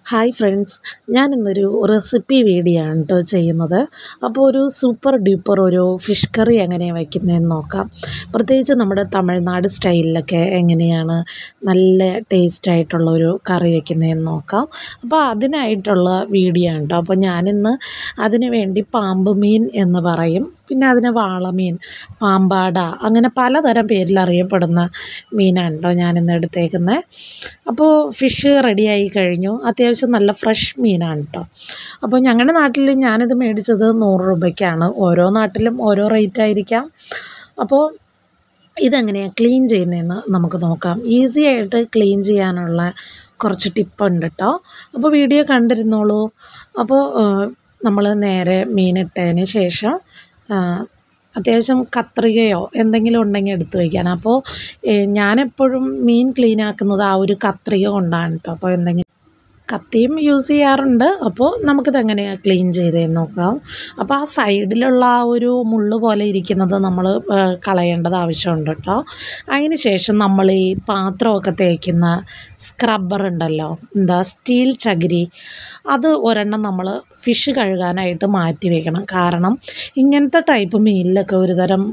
hi friends ഞാൻ ഇന്നൊരു recipe video ആണ് കേട്ടോ ചെയ്യുന്നത് അപ്പോൾ ഒരു സൂപ്പർ ഡ്യൂപ്പർ ഒരു ഫിഷ് കറി എങ്ങനെയാണ് വയ്ക്കുന്നതെന്ന് നോക്കാം പ്രത്യേകിച്ച് നമ്മുടെ തമിഴ്നാട് സ്റ്റൈലിലൊക്കെ എങ്ങനെയാണ് നല്ല ടേസ്റ്റ് ആയിട്ടുള്ള ഒരു കറി വയ്ക്കുന്നതെന്ന് നോക്കാം അപ്പോൾ അതിനായിട്ടുള്ള വീഡിയോ ആണ് കേട്ടോ അപ്പോൾ ഞാനിന്ന് അതിന് വേണ്ടി പാമ്പ് മീൻ എന്ന് പറയും പിന്നെ അതിന് വാളമീൻ പാമ്പാട അങ്ങനെ പലതരം പേരിൽ അറിയപ്പെടുന്ന മീനാണ് കേട്ടോ ഞാനിന്ന് എടുത്തേക്കുന്നത് അപ്പോൾ ഫിഷ് റെഡിയായി കഴിഞ്ഞു അത്യാവശ്യം നല്ല ഫ്രഷ് മീനാണ് കേട്ടോ അപ്പോൾ ഞങ്ങളുടെ നാട്ടിൽ ഞാനിത് മേടിച്ചത് നൂറ് രൂപയ്ക്കാണ് ഓരോ നാട്ടിലും ഓരോ റേറ്റ് ആയിരിക്കാം അപ്പോൾ ഇതെങ്ങനെയാണ് ക്ലീൻ ചെയ്യുന്നതെന്ന് നമുക്ക് നോക്കാം ഈസി ആയിട്ട് ക്ലീൻ ചെയ്യാനുള്ള കുറച്ച് ടിപ്പുണ്ട് കേട്ടോ അപ്പോൾ വീഡിയോ കണ്ടിരുന്നോളൂ അപ്പോൾ നമ്മൾ നേരെ മീനിട്ടതിന് ശേഷം അത്യാവശ്യം കത്രികയോ എന്തെങ്കിലും ഉണ്ടെങ്കിൽ എടുത്ത് വയ്ക്കാൻ അപ്പോൾ ഞാനെപ്പോഴും മീൻ ക്ലീൻ ആക്കുന്നത് ആ ഒരു കത്രിക കൊണ്ടാണ് കേട്ടോ അപ്പോൾ എന്തെങ്കിലും കത്തിയും യൂസ് ചെയ്യാറുണ്ട് അപ്പോൾ നമുക്കിത് എങ്ങനെയാണ് ക്ലീൻ ചെയ്തതെന്ന് നോക്കാം അപ്പോൾ ആ സൈഡിലുള്ള ആ ഒരു മുള്ള് പോലെ ഇരിക്കുന്നത് നമ്മൾ കളയേണ്ടത് ആവശ്യമുണ്ട് കേട്ടോ അതിന് ശേഷം നമ്മൾ ഈ പാത്രമൊക്കെ തേക്കുന്ന സ്ക്രബ്ബർ ഉണ്ടല്ലോ എന്താ സ്റ്റീൽ ചകിരി അത് ഒരെണ്ണം നമ്മൾ ഫിഷ് കഴുകാനായിട്ട് മാറ്റി വെക്കണം കാരണം ഇങ്ങനത്തെ ടൈപ്പ് മീനിലൊക്കെ ഒരുതരം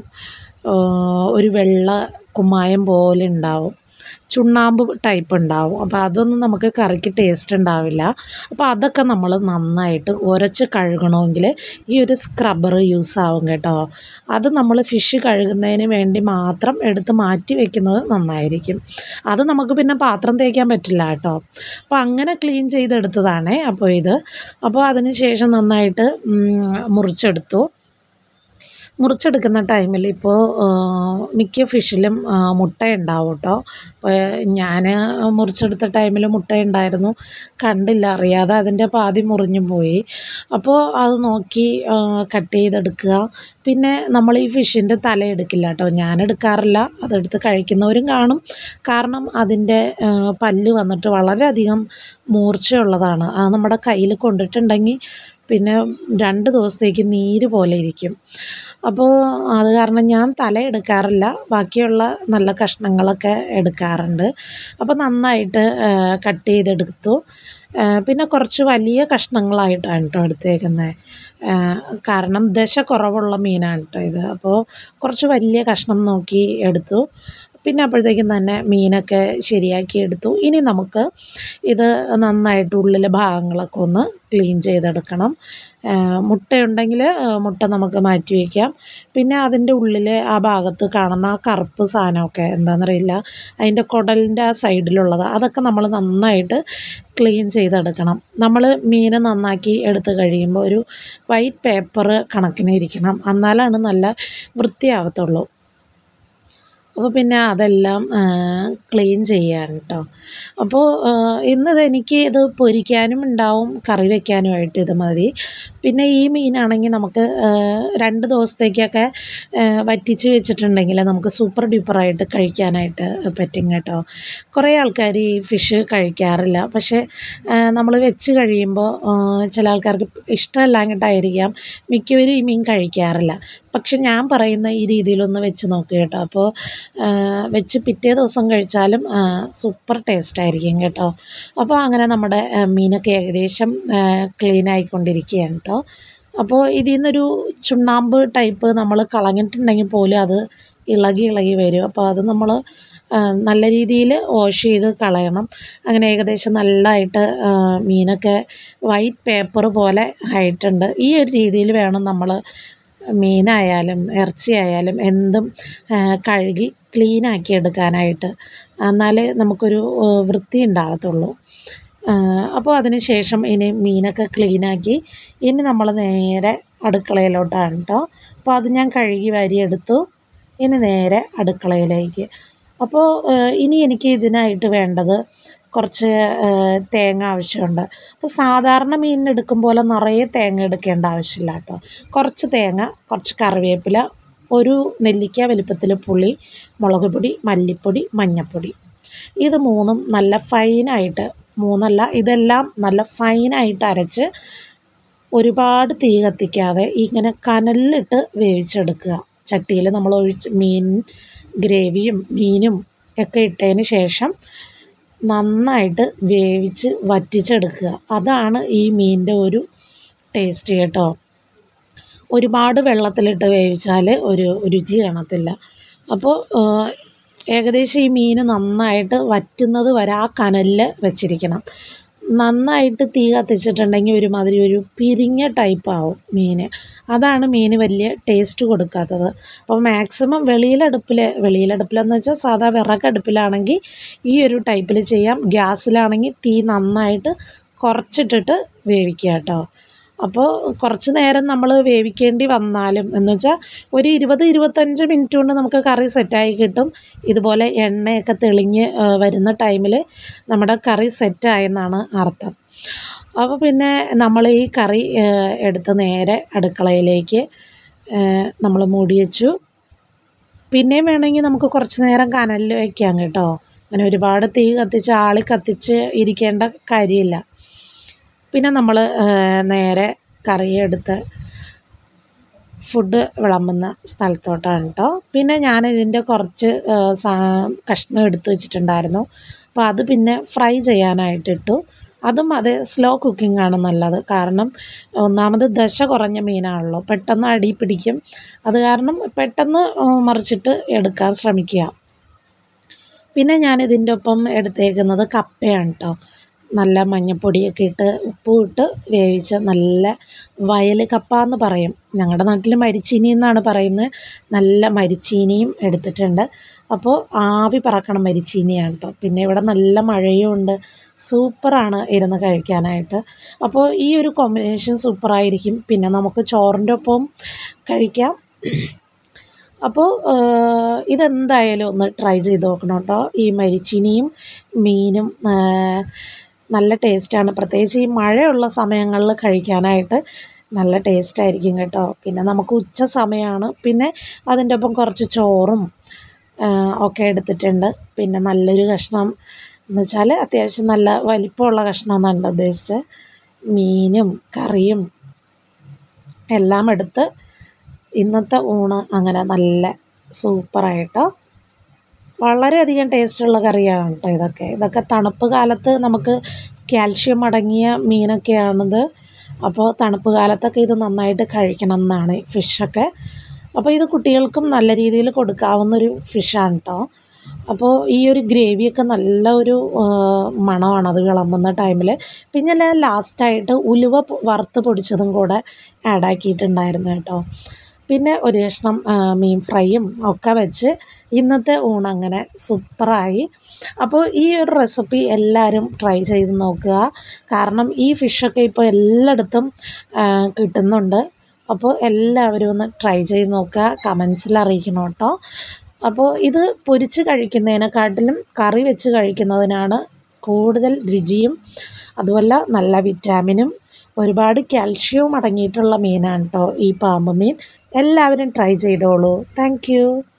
ഒരു വെള്ള കുമ്മായം പോലെ ഉണ്ടാവും ചുണ്ണാമ്പ് ടൈപ്പ് ഉണ്ടാവും അപ്പോൾ അതൊന്നും നമുക്ക് കറിക്ക് ടേസ്റ്റ് ഉണ്ടാവില്ല അപ്പോൾ അതൊക്കെ നമ്മൾ നന്നായിട്ട് ഉരച്ച് കഴുകണമെങ്കിൽ ഈ ഒരു സ്ക്രബ്ബർ യൂസ് ആവും കേട്ടോ അത് നമ്മൾ ഫിഷ് കഴുകുന്നതിന് വേണ്ടി മാത്രം എടുത്ത് മാറ്റി വെക്കുന്നത് നന്നായിരിക്കും അത് നമുക്ക് പിന്നെ പാത്രം തേക്കാൻ പറ്റില്ല കേട്ടോ അപ്പോൾ അങ്ങനെ ക്ലീൻ ചെയ്തെടുത്തതാണേ അപ്പോൾ ഇത് അപ്പോൾ അതിന് ശേഷം നന്നായിട്ട് മുറിച്ചെടുത്തു മുറിച്ചെടുക്കുന്ന ടൈമിൽ ഇപ്പോൾ മിക്ക ഫിഷിലും മുട്ട ഉണ്ടാവും കേട്ടോ അപ്പോൾ ഞാൻ മുറിച്ചെടുത്ത ടൈമിൽ മുട്ട ഉണ്ടായിരുന്നു കണ്ടില്ല അറിയാതെ അതിൻ്റെ പാതി മുറിഞ്ഞു പോയി അപ്പോൾ അത് നോക്കി കട്ട് ചെയ്തെടുക്കുക പിന്നെ നമ്മൾ ഈ ഫിഷിൻ്റെ തല എടുക്കില്ല കേട്ടോ ഞാൻ എടുക്കാറില്ല അതെടുത്ത് കഴിക്കുന്നവരും കാണും കാരണം അതിൻ്റെ പല്ല് വന്നിട്ട് വളരെയധികം മൂർച്ചയുള്ളതാണ് അത് നമ്മുടെ കയ്യിൽ കൊണ്ടിട്ടുണ്ടെങ്കിൽ പിന്നെ രണ്ട് ദിവസത്തേക്ക് നീര് പോലെ ഇരിക്കും അപ്പോൾ അത് കാരണം ഞാൻ തല എടുക്കാറില്ല ബാക്കിയുള്ള നല്ല കഷ്ണങ്ങളൊക്കെ എടുക്കാറുണ്ട് അപ്പോൾ നന്നായിട്ട് കട്ട് ചെയ്തെടുത്തു പിന്നെ കുറച്ച് വലിയ കഷ്ണങ്ങളായിട്ടാണ് കേട്ടോ എടുത്തേക്കുന്നത് കാരണം ദശ കുറവുള്ള മീനാണ് കേട്ടോ ഇത് അപ്പോൾ കുറച്ച് വലിയ കഷ്ണം നോക്കി എടുത്തു പിന്നെ അപ്പോഴത്തേക്കും തന്നെ മീനൊക്കെ ശരിയാക്കി എടുത്തു ഇനി നമുക്ക് ഇത് നന്നായിട്ട് ഉള്ളിലെ ഭാഗങ്ങളൊക്കെ ഒന്ന് ക്ലീൻ ചെയ്തെടുക്കണം മുട്ടയുണ്ടെങ്കിൽ മുട്ട നമുക്ക് മാറ്റി വയ്ക്കാം പിന്നെ അതിൻ്റെ ഉള്ളിൽ ആ ഭാഗത്ത് കാണുന്ന ആ കറുപ്പ് സാധനമൊക്കെ എന്താണെന്നറിയില്ല അതിൻ്റെ കുടലിൻ്റെ ആ സൈഡിലുള്ളത് അതൊക്കെ നമ്മൾ നന്നായിട്ട് ക്ലീൻ ചെയ്തെടുക്കണം നമ്മൾ മീൻ നന്നാക്കി എടുത്ത് കഴിയുമ്പോൾ ഒരു വൈറ്റ് പേപ്പർ കണക്കിന് ഇരിക്കണം എന്നാലാണ് നല്ല വൃത്തിയാവത്തുള്ളൂ അപ്പോൾ പിന്നെ അതെല്ലാം ക്ലീൻ ചെയ്യാണ് കേട്ടോ അപ്പോൾ ഇന്നത് എനിക്ക് ഇത് പൊരിക്കാനും ഉണ്ടാവും കറി വയ്ക്കാനുമായിട്ട് ഇത് മതി പിന്നെ ഈ മീനാണെങ്കിൽ നമുക്ക് രണ്ട് ദിവസത്തേക്കൊക്കെ വറ്റിച്ച് വെച്ചിട്ടുണ്ടെങ്കിൽ നമുക്ക് സൂപ്പർ ഡ്യൂപ്പറായിട്ട് കഴിക്കാനായിട്ട് പറ്റും കേട്ടോ കുറേ ആൾക്കാർ ഈ ഫിഷ് കഴിക്കാറില്ല പക്ഷേ നമ്മൾ വെച്ച് കഴിയുമ്പോൾ ചില ആൾക്കാർക്ക് ഇഷ്ടമല്ലാഞ്ഞിട്ടായിരിക്കാം മിക്കവരും ഈ മീൻ കഴിക്കാറില്ല പക്ഷെ ഞാൻ പറയുന്ന ഈ രീതിയിലൊന്ന് വെച്ച് നോക്കുക കേട്ടോ അപ്പോൾ വെച്ച് പിറ്റേ ദിവസം കഴിച്ചാലും സൂപ്പർ ടേസ്റ്റ് ആയിരിക്കും കേട്ടോ അപ്പോൾ അങ്ങനെ നമ്മുടെ മീനൊക്കെ ഏകദേശം ക്ലീൻ ആയിക്കൊണ്ടിരിക്കുകയാണ് കേട്ടോ അപ്പോൾ ഇതിൽ നിന്നൊരു ചുണ്ണാമ്പ് ടൈപ്പ് നമ്മൾ കളഞ്ഞിട്ടുണ്ടെങ്കിൽ പോലും അത് ഇളകി ഇളകി വരും അപ്പോൾ അത് നമ്മൾ നല്ല രീതിയിൽ വാഷ് ചെയ്ത് കളയണം അങ്ങനെ ഏകദേശം നല്ലതായിട്ട് മീനൊക്കെ വൈറ്റ് പേപ്പർ പോലെ ആയിട്ടുണ്ട് ഈ ഒരു രീതിയിൽ വേണം നമ്മൾ മീനായാലും ഇറച്ചിയായാലും എന്തും കഴുകി ക്ലീനാക്കി എടുക്കാനായിട്ട് എന്നാലേ നമുക്കൊരു വൃത്തി ഉണ്ടാകത്തുള്ളൂ അപ്പോൾ അതിന് ശേഷം ഇനി മീനൊക്കെ ക്ലീനാക്കി ഇനി നമ്മൾ നേരെ അടുക്കളയിലോട്ടാണ് കേട്ടോ അപ്പോൾ അത് ഞാൻ കഴുകി വാരിയെടുത്തു ഇനി നേരെ അടുക്കളയിലേക്ക് അപ്പോൾ ഇനി എനിക്ക് ഇതിനായിട്ട് വേണ്ടത് കുറച്ച് തേങ്ങ ആവശ്യമുണ്ട് അപ്പോൾ സാധാരണ മീനിന് എടുക്കും പോലെ നിറയെ തേങ്ങ എടുക്കേണ്ട ആവശ്യമില്ല കേട്ടോ കുറച്ച് തേങ്ങ കുറച്ച് കറിവേപ്പില ഒരു നെല്ലിക്ക വലിപ്പത്തിൽ പുളി മുളക് പൊടി മല്ലിപ്പൊടി മഞ്ഞൾപ്പൊടി ഇത് മൂന്നും നല്ല ഫൈനായിട്ട് മൂന്നല്ല ഇതെല്ലാം നല്ല ഫൈനായിട്ട് അരച്ച് ഒരുപാട് തീ കത്തിക്കാതെ ഇങ്ങനെ കനലിലിട്ട് വേവിച്ചെടുക്കുക ചട്ടിയിൽ നമ്മൾ ഒഴിച്ച് മീൻ ഗ്രേവിയും മീനും ഒക്കെ ഇട്ടതിന് ശേഷം നന്നായിട്ട് വേവിച്ച് വറ്റിച്ചെടുക്കുക അതാണ് ഈ മീനിൻ്റെ ഒരു ടേസ്റ്റ് കേട്ടോ ഒരുപാട് വെള്ളത്തിലിട്ട് വേവിച്ചാൽ ഒരു രുചി കാണത്തില്ല അപ്പോൾ ഏകദേശം ഈ മീൻ നന്നായിട്ട് വറ്റുന്നത് വരെ ആ കനലിൽ വെച്ചിരിക്കണം നന്നായിട്ട് തീ കത്തിച്ചിട്ടുണ്ടെങ്കിൽ ഒരുമാതിരി ഒരു പിരിഞ്ഞ ടൈപ്പ് ആവും മീൻ അതാണ് മീൻ വലിയ ടേസ്റ്റ് കൊടുക്കാത്തത് അപ്പോൾ മാക്സിമം വെളിയിലടുപ്പിൽ വെളിയിലടുപ്പിലെന്ന് വെച്ചാൽ സാധാ വിറകടുപ്പിലാണെങ്കിൽ ഈ ഒരു ടൈപ്പിൽ ചെയ്യാം ഗ്യാസിലാണെങ്കിൽ തീ നന്നായിട്ട് കുറച്ചിട്ടിട്ട് വേവിക്കുക കേട്ടോ അപ്പോൾ കുറച്ച് നേരം നമ്മൾ വേവിക്കേണ്ടി വന്നാലും എന്ന് വെച്ചാൽ ഒരു ഇരുപത് ഇരുപത്തഞ്ച് മിനിറ്റ് കൊണ്ട് നമുക്ക് കറി സെറ്റായി കിട്ടും ഇതുപോലെ എണ്ണയൊക്കെ തെളിഞ്ഞ് ആ, വരുന്ന ടൈമിൽ നമ്മുടെ കറി സെറ്റായെന്നാണ് അർത്ഥം അപ്പോൾ പിന്നെ നമ്മൾ ഈ കറി ആ, എടുത്ത് നേരെ അടുക്കളയിലേക്ക് നമ്മൾ മൂടി വെച്ചു പിന്നെയും വേണമെങ്കിൽ നമുക്ക് കുറച്ച് നേരം കനലിൽ വയ്ക്കാം കേട്ടോ അങ്ങനെ ഒരുപാട് തീ കത്തിച്ച് ആളി കത്തിച്ച് ഇരിക്കേണ്ട കാര്യമില്ല പിന്നെ നമ്മൾ നേരെ കറിയെടുത്ത് ഫുഡ് വിളമ്പുന്ന സ്ഥലത്തോട്ടാണ് കേട്ടോ പിന്നെ ഞാൻ ഇതിൻ്റെ കുറച്ച് ആ, സാ കഷ്ണം എടുത്ത് വെച്ചിട്ടുണ്ടായിരുന്നു അപ്പോൾ അത് പിന്നെ ഫ്രൈ ചെയ്യാനായിട്ടിട്ടു അതും അത് സ്ലോ കുക്കിംഗ് ആണ് നല്ലത് കാരണം ഒന്നാമത് ദശ കുറഞ്ഞ മീനാണല്ലോ പെട്ടെന്ന് അടി പിടിക്കും അത് കാരണം പെട്ടെന്ന് ആ, മറിച്ചിട്ട് എടുക്കാൻ ശ്രമിക്കുക പിന്നെ ഞാൻ ഇതിൻ്റെ ഒപ്പം എടുത്തേക്കുന്നത് കപ്പയാണ് കേട്ടോ നല്ല മഞ്ഞപ്പൊടിയൊക്കെ ഇട്ട് ഉപ്പും ഇട്ട് വേവിച്ച നല്ല വയൽ കപ്പ എന്ന് പറയും ഞങ്ങളുടെ നാട്ടിൽ മരിച്ചീനി എന്നാണ് പറയുന്നത് നല്ല മരിച്ചീനിയും എടുത്തിട്ടുണ്ട് അപ്പോൾ ആവി പറക്കണ മരിച്ചീനിയാണ് കേട്ടോ പിന്നെ ഇവിടെ നല്ല മഴയും ഉണ്ട് സൂപ്പറാണ് ഇരുന്ന് കഴിക്കാനായിട്ട് അപ്പോൾ ഈ ഒരു കോമ്പിനേഷൻ സൂപ്പറായിരിക്കും പിന്നെ നമുക്ക് ചോറിൻ്റെ ഒപ്പം കഴിക്കാം അപ്പോൾ ഇതെന്തായാലും ഒന്ന് ട്രൈ ചെയ്ത് നോക്കണം കേട്ടോ ഈ മരിച്ചിനിയും മീനും ആ, നല്ല ടേസ്റ്റാണ് പ്രത്യേകിച്ച് ഈ മഴയുള്ള സമയങ്ങളിൽ കഴിക്കാനായിട്ട് നല്ല ടേസ്റ്റായിരിക്കും കേട്ടോ പിന്നെ നമുക്ക് ഉച്ച സമയമാണ് പിന്നെ അതിൻ്റെ ഒപ്പം കുറച്ച് ചോറും ആ, ഒക്കെ എടുത്തിട്ടുണ്ട് പിന്നെ നല്ലൊരു കഷ്ണം എന്ന് വെച്ചാൽ അത്യാവശ്യം നല്ല വലിപ്പമുള്ള കഷ്ണം എന്നാണ് ഉദ്ദേശിച്ചത് മീനും കറിയും എല്ലാം എടുത്ത് ഇന്നത്തെ ഊണ് അങ്ങനെ നല്ല സൂപ്പറായിട്ടോ വളരെയധികം ടേസ്റ്റുള്ള കറിയാണ് കേട്ടോ ഇതൊക്കെ ഇതൊക്കെ തണുപ്പ് കാലത്ത് നമുക്ക് കാൽഷ്യം അടങ്ങിയ മീനൊക്കെയാണിത് അപ്പോൾ തണുപ്പ് കാലത്തൊക്കെ ഇത് നന്നായിട്ട് കഴിക്കണം എന്നാണ് ഫിഷൊക്കെ അപ്പോൾ ഇത് കുട്ടികൾക്കും നല്ല രീതിയിൽ കൊടുക്കാവുന്നൊരു ഫിഷാണ് കേട്ടോ അപ്പോൾ ഈ ഒരു ഗ്രേവിയൊക്കെ നല്ല ഒരു ആ, മണമാണ് അത് വിളമ്പുന്ന ടൈമിൽ പിന്നെ ഞാൻ ലാസ്റ്റായിട്ട് ഉലുവ പൊ- വറുത്ത് പൊടിച്ചതും കൂടെ ആഡാക്കിയിട്ടുണ്ടായിരുന്നു കേട്ടോ പിന്നെ ഒരു കഷ്ണം ആ, മീൻ ഫ്രൈയും ഒക്കെ വെച്ച് ഇന്നത്തെ ഊണങ്ങനെ സൂപ്പറായി അപ്പോൾ ഈ ഒരു റെസിപ്പി എല്ലാവരും ട്രൈ ചെയ്ത് നോക്കുക കാരണം ഈ ഫിഷൊക്കെ ഇപ്പോൾ എല്ലായിടത്തും ആ, കിട്ടുന്നുണ്ട് അപ്പോൾ എല്ലാവരും ഒന്ന് ട്രൈ ചെയ്ത് നോക്കുക കമൻസിൽ അറിയിക്കണം കേട്ടോ അപ്പോൾ ഇത് പൊരിച്ച് കഴിക്കുന്നതിനെക്കാട്ടിലും കറി വെച്ച് കഴിക്കുന്നതിനാണ് കൂടുതൽ രുചിയും അതുമല്ല നല്ല വിറ്റാമിനും ഒരുപാട് കാൽഷ്യവും അടങ്ങിയിട്ടുള്ള മീനാണ് കേട്ടോ ഈ പാമ്പ് മീൻ എല്ലാവരും ട്രൈ ചെയ്തോളൂ താങ്ക്